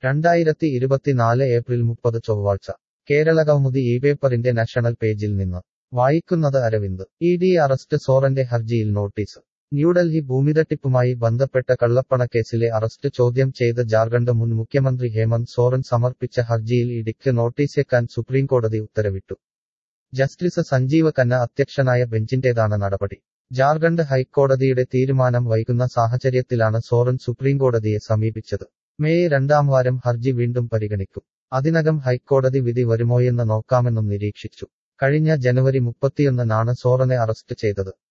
രണ്ടായിരത്തി ഇരുപത്തിനാല് ഏപ്രിൽ മുപ്പത് ചൊവ്വാഴ്ച കേരള കൗമുദി ഈ പേപ്പറിന്റെ നാഷണൽ പേജിൽ നിന്ന് വായിക്കുന്നത് അരവിന്ദ് ഇ ഡി അറസ്റ്റ് സോറന്റെ ഹർജിയിൽ നോട്ടീസ് ന്യൂഡൽഹി ഭൂമിതട്ടിപ്പുമായി ബന്ധപ്പെട്ട കള്ളപ്പണക്കേസിലെ അറസ്റ്റ് ചോദ്യം ചെയ്ത് ജാർഖണ്ഡ് മുൻ മുഖ്യമന്ത്രി ഹേമന്ത് സോറൻ സമർപ്പിച്ച ഹർജിയിൽ ഇഡിക്ക് നോട്ടീസെക്കാൻ സുപ്രീംകോടതി ഉത്തരവിട്ടു ജസ്റ്റിസ് സഞ്ജീവ ഖന്ന അധ്യക്ഷനായ ബെഞ്ചിന്റേതാണ് നടപടി ജാർഖണ്ഡ് ഹൈക്കോടതിയുടെ തീരുമാനം വൈകുന്ന സാഹചര്യത്തിലാണ് സോറൻ സുപ്രീംകോടതിയെ സമീപിച്ചത് മെയ് രണ്ടാം വാരം ഹർജി വീണ്ടും പരിഗണിക്കും അതിനകം ഹൈക്കോടതി വിധി വരുമോയെന്ന് നോക്കാമെന്നും നിരീക്ഷിച്ചു കഴിഞ്ഞ ജനുവരി മുപ്പത്തിയൊന്നിനാണ് സോറനെ അറസ്റ്റ് ചെയ്തത്